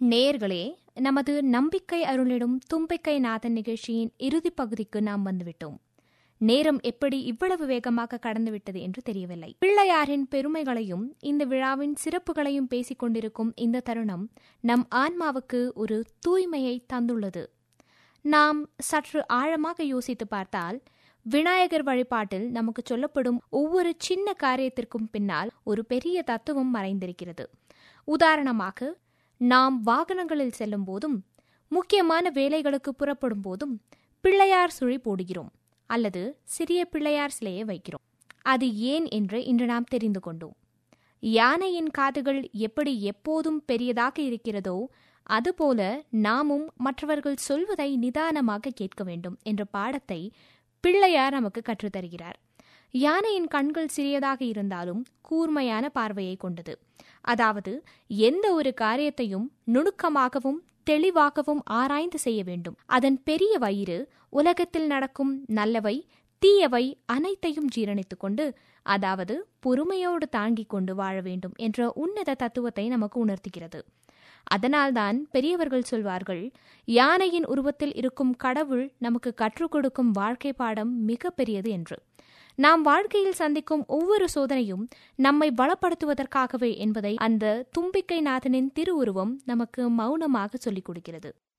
நேயர்களே நமது நம்பிக்கை அருளிடும் தும்பிக்கை நாதன் நிகழ்ச்சியின் இறுதிப் பகுதிக்கு நாம் வந்துவிட்டோம் நேரம் எப்படி இவ்வளவு வேகமாக கடந்துவிட்டது என்று தெரியவில்லை பிள்ளையாரின் பெருமைகளையும் இந்த விழாவின் சிறப்புகளையும் பேசிக் கொண்டிருக்கும் இந்த தருணம் நம் ஆன்மாவுக்கு ஒரு தூய்மையை தந்துள்ளது நாம் சற்று ஆழமாக யோசித்து பார்த்தால் விநாயகர் வழிபாட்டில் நமக்கு சொல்லப்படும் ஒவ்வொரு சின்ன காரியத்திற்கும் பின்னால் ஒரு பெரிய தத்துவம் மறைந்திருக்கிறது உதாரணமாக நாம் வாகனங்களில் செல்லும் போதும் முக்கியமான வேலைகளுக்கு புறப்படும் போதும் பிள்ளையார் சுழி போடுகிறோம் அல்லது சிறிய பிள்ளையார் சிலையை வைக்கிறோம் அது ஏன் என்று இன்று நாம் தெரிந்து கொண்டோம் யானையின் காதுகள் எப்படி எப்போதும் பெரியதாக இருக்கிறதோ அதுபோல நாமும் மற்றவர்கள் சொல்வதை நிதானமாக கேட்க வேண்டும் என்ற பாடத்தை பிள்ளையார் நமக்கு கற்றுத்தருகிறார் யானையின் கண்கள் சிறியதாக இருந்தாலும் கூர்மையான பார்வையை கொண்டது அதாவது எந்த ஒரு காரியத்தையும் நுணுக்கமாகவும் தெளிவாகவும் ஆராய்ந்து செய்ய வேண்டும் அதன் பெரிய வயிறு உலகத்தில் நடக்கும் நல்லவை தீயவை அனைத்தையும் ஜீரணித்துக் கொண்டு அதாவது பொறுமையோடு தாங்கிக் கொண்டு வாழ வேண்டும் என்ற உன்னத தத்துவத்தை நமக்கு உணர்த்துகிறது அதனால்தான் பெரியவர்கள் சொல்வார்கள் யானையின் உருவத்தில் இருக்கும் கடவுள் நமக்கு கற்றுக் கொடுக்கும் வாழ்க்கை பாடம் மிக பெரியது என்று நாம் வாழ்க்கையில் சந்திக்கும் ஒவ்வொரு சோதனையும் நம்மை பலப்படுத்துவதற்காகவே என்பதை அந்த தும்பிக்கை நாதனின் திருவுருவம் நமக்கு மௌனமாக சொல்லிக் கொடுக்கிறது